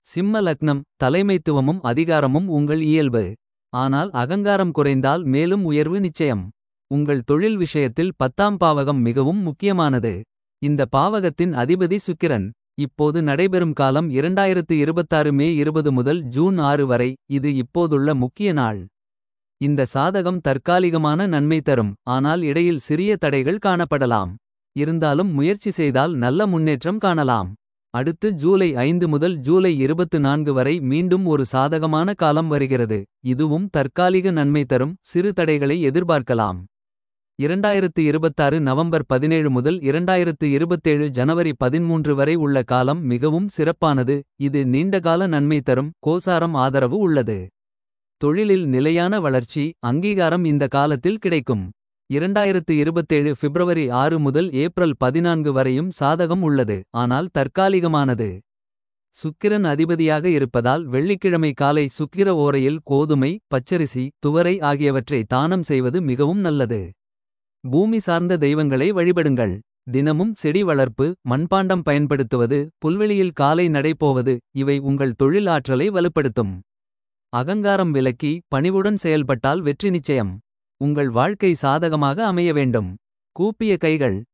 சிம்ம லக்னம் தலைமைத்துவமும் அதிகாரமும் உங்கள் இயல்பு. ஆனால் அகங்காரம் குறைந்தால் மேலும் உயர்வு நிச்சயம். உங்கள் தொழில் விஷயத்தில் பத்தாம் பாவகம் மிகவும் முக்கியமானது. இந்த பாவகத்தின் அதிபதி சுக்கிரன். இப்போது நடைபெறும் காலம் 2026 மே 20 முதல் ஜூன் 6 வரை இது இப்போதுள்ள முக்கிய நாள். இந்த சாதகம் தற்காலிகமான நன்மை தரும் ஆனால் இடையில் சிறிய தடைகள் காணப்படலாம். இருந்தாலும் முயற்சி செய்தால் நல்ல முன்னேற்றம் காணலாம். அடுத்து ஜூலை 5 முதல் ஜூலை 24 வரை மீண்டும் ஒரு சாதகமான காலம் வருகிறது. இதுவும் தற்காலிக நன்மை தரும் சிறு தடைகளை எதிர்பார்க்கலாம். 2026 நவம்பர் 17 முதல் 2027 ஜனவரி 13 வரை உள்ள காலம் மிகவும் சிறப்பானது. இது நீண்டகால நன்மை தரும் கோசாரம் ஆதரவு உள்ளது. தொழிலில் நிலையான வளர்ச்சி அங்கீகாரம் இந்த காலத்தில் கிடைக்கும். 2027 பிப்ரவரி 6 முதல் ஏப்ரல் 14 வரையும் சாதகம் உள்ளது ஆனால் தற்காலிகமானது. சுக்கிரன் அதிபதியாக இருப்பதால் வெள்ளிக்கிழமை காலை சுக்கிர ஓரையில் கோதுமை பச்சரிசி துவரை ஆகியவற்றை தானம் செய்வது மிகவும் நல்லது. பூமி சார்ந்த தெய்வங்களை வழிபடுங்கள். தினமும் செடி வளர்ப்பு மண்பாண்டம் பயன்படுத்துவது புல்வெளியில் காலை நடைபோவது இவை உங்கள் தொழில் ஆற்றலை வலுப்படுத்தும். அகங்காரம் விலக்கி பணிவுடன் செயல்பட்டால் வெற்றி நிச்சயம். உங்கள் வாழ்க்கை சாதகமாக அமைய வேண்டும். கூப்பிய கைகள்